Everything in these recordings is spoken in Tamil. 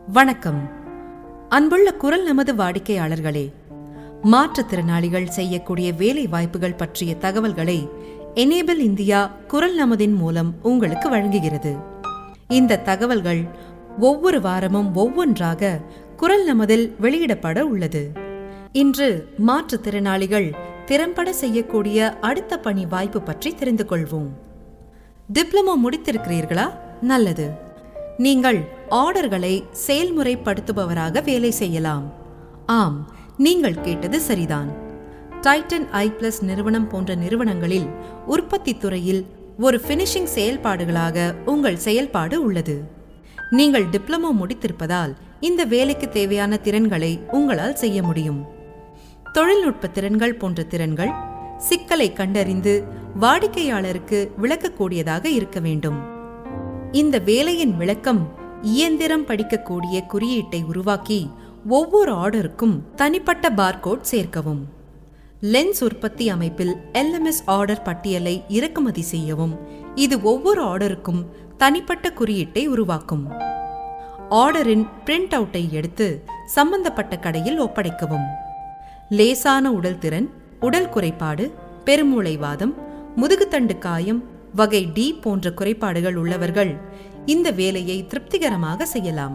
வணக்கம் அன்புள்ள குரல் நமது வாடிக்கையாளர்களே மாற்றுத்திறனாளிகள் செய்யக்கூடிய வேலை வாய்ப்புகள் பற்றிய தகவல்களை எனேபிள் இந்தியா குரல் நமதின் மூலம் உங்களுக்கு வழங்குகிறது இந்த தகவல்கள் ஒவ்வொரு வாரமும் ஒவ்வொன்றாக குரல் நமதில் வெளியிடப்பட உள்ளது இன்று மாற்றுத்திறனாளிகள் திறம்பட செய்யக்கூடிய அடுத்த பணி வாய்ப்பு பற்றி தெரிந்து கொள்வோம் டிப்ளமோ முடித்திருக்கிறீர்களா நல்லது நீங்கள் ஆர்டர்களை செயல்முறைப்படுத்துபவராக வேலை செய்யலாம் ஆம் நீங்கள் கேட்டது சரிதான் டைட்டன் ஐ பிளஸ் நிறுவனம் போன்ற நிறுவனங்களில் உற்பத்தி துறையில் ஒரு ஃபினிஷிங் செயல்பாடுகளாக உங்கள் செயல்பாடு உள்ளது நீங்கள் டிப்ளமோ முடித்திருப்பதால் இந்த வேலைக்கு தேவையான திறன்களை உங்களால் செய்ய முடியும் தொழில்நுட்ப திறன்கள் போன்ற திறன்கள் சிக்கலை கண்டறிந்து வாடிக்கையாளருக்கு விளக்கக்கூடியதாக இருக்க வேண்டும் இந்த வேலையின் விளக்கம் இயந்திரம் படிக்கக்கூடிய குறியீட்டை உருவாக்கி ஒவ்வொரு ஆர்டருக்கும் தனிப்பட்ட பார்கோட் சேர்க்கவும் லென்ஸ் உற்பத்தி அமைப்பில் எல்எம்எஸ் ஆர்டர் பட்டியலை இறக்குமதி செய்யவும் இது ஒவ்வொரு ஆர்டருக்கும் தனிப்பட்ட குறியீட்டை உருவாக்கும் ஆர்டரின் பிரிண்ட் அவுட்டை எடுத்து சம்பந்தப்பட்ட கடையில் ஒப்படைக்கவும் லேசான உடல் திறன் உடல் குறைபாடு பெருமூளைவாதம் முதுகுத்தண்டு காயம் வகை டி போன்ற குறைபாடுகள் உள்ளவர்கள் இந்த வேலையை திருப்திகரமாக செய்யலாம்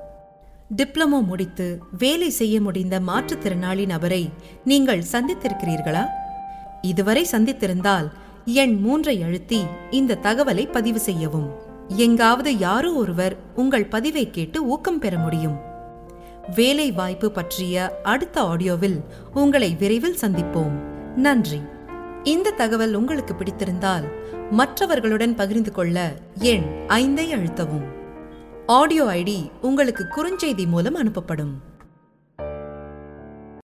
டிப்ளமோ முடித்து வேலை செய்ய முடிந்த மாற்றுத்திறனாளி நபரை நீங்கள் சந்தித்திருக்கிறீர்களா இதுவரை சந்தித்திருந்தால் எண் மூன்றை அழுத்தி இந்த தகவலை பதிவு செய்யவும் எங்காவது யாரோ ஒருவர் உங்கள் பதிவை கேட்டு ஊக்கம் பெற முடியும் வேலை வாய்ப்பு பற்றிய அடுத்த ஆடியோவில் உங்களை விரைவில் சந்திப்போம் நன்றி இந்த தகவல் உங்களுக்கு பிடித்திருந்தால் மற்றவர்களுடன் பகிர்ந்து கொள்ள எண் ஐந்தை அழுத்தவும் ஆடியோ ஐடி உங்களுக்கு குறுஞ்செய்தி மூலம் அனுப்பப்படும்